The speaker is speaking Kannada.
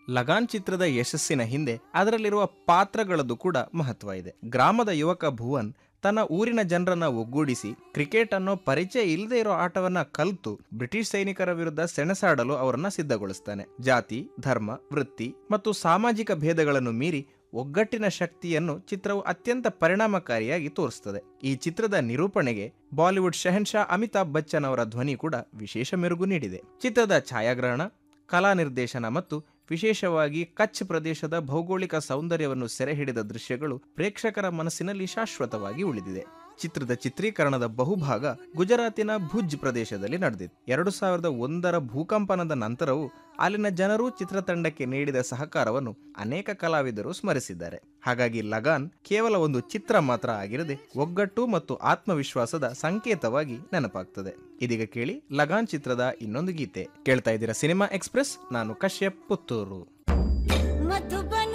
ಲಗಾನ್ ಚಿತ್ರದ ಯಶಸ್ಸಿನ ಹಿಂದೆ ಅದರಲ್ಲಿರುವ ಪಾತ್ರಗಳದ್ದು ಕೂಡ ಮಹತ್ವ ಇದೆ ಗ್ರಾಮದ ಯುವಕ ಭುವನ್ ತನ್ನ ಊರಿನ ಜನರನ್ನ ಒಗ್ಗೂಡಿಸಿ ಕ್ರಿಕೆಟ್ ಅನ್ನೋ ಪರಿಚಯ ಇಲ್ಲದೆ ಇರೋ ಆಟವನ್ನ ಕಲಿತು ಬ್ರಿಟಿಷ್ ಸೈನಿಕರ ವಿರುದ್ಧ ಸೆಣಸಾಡಲು ಅವರನ್ನ ಸಿದ್ಧಗೊಳಿಸ್ತಾನೆ ಜಾತಿ ಧರ್ಮ ವೃತ್ತಿ ಮತ್ತು ಸಾಮಾಜಿಕ ಭೇದಗಳನ್ನು ಮೀರಿ ಒಗ್ಗಟ್ಟಿನ ಶಕ್ತಿಯನ್ನು ಚಿತ್ರವು ಅತ್ಯಂತ ಪರಿಣಾಮಕಾರಿಯಾಗಿ ತೋರಿಸ್ತದೆ ಈ ಚಿತ್ರದ ನಿರೂಪಣೆಗೆ ಬಾಲಿವುಡ್ ಶಹನ್ಶಾ ಅಮಿತಾಬ್ ಬಚ್ಚನ್ ಅವರ ಧ್ವನಿ ಕೂಡ ವಿಶೇಷ ಮೆರುಗು ನೀಡಿದೆ ಚಿತ್ರದ ಛಾಯಾಗ್ರಹಣ ಕಲಾ ನಿರ್ದೇಶನ ಮತ್ತು ವಿಶೇಷವಾಗಿ ಕಚ್ ಪ್ರದೇಶದ ಭೌಗೋಳಿಕ ಸೌಂದರ್ಯವನ್ನು ಸೆರೆ ಹಿಡಿದ ದೃಶ್ಯಗಳು ಪ್ರೇಕ್ಷಕರ ಮನಸ್ಸಿನಲ್ಲಿ ಶಾಶ್ವತವಾಗಿ ಉಳಿದಿದೆ ಚಿತ್ರದ ಚಿತ್ರೀಕರಣದ ಬಹುಭಾಗ ಗುಜರಾತಿನ ಭುಜ್ ಪ್ರದೇಶದಲ್ಲಿ ನಡೆದಿದೆ ಎರಡು ಸಾವಿರದ ಒಂದರ ಭೂಕಂಪನದ ನಂತರವೂ ಅಲ್ಲಿನ ಜನರು ಚಿತ್ರತಂಡಕ್ಕೆ ನೀಡಿದ ಸಹಕಾರವನ್ನು ಅನೇಕ ಕಲಾವಿದರು ಸ್ಮರಿಸಿದ್ದಾರೆ ಹಾಗಾಗಿ ಲಗಾನ್ ಕೇವಲ ಒಂದು ಚಿತ್ರ ಮಾತ್ರ ಆಗಿರದೆ ಒಗ್ಗಟ್ಟು ಮತ್ತು ಆತ್ಮವಿಶ್ವಾಸದ ಸಂಕೇತವಾಗಿ ನೆನಪಾಗ್ತದೆ ಇದೀಗ ಕೇಳಿ ಲಗಾನ್ ಚಿತ್ರದ ಇನ್ನೊಂದು ಗೀತೆ ಕೇಳ್ತಾ ಇದ್ದೀರಾ ಸಿನಿಮಾ ಎಕ್ಸ್ಪ್ರೆಸ್ ನಾನು ಕಶ್ಯಪ್ ಪುತ್ತೂರು ಮಧುಬನ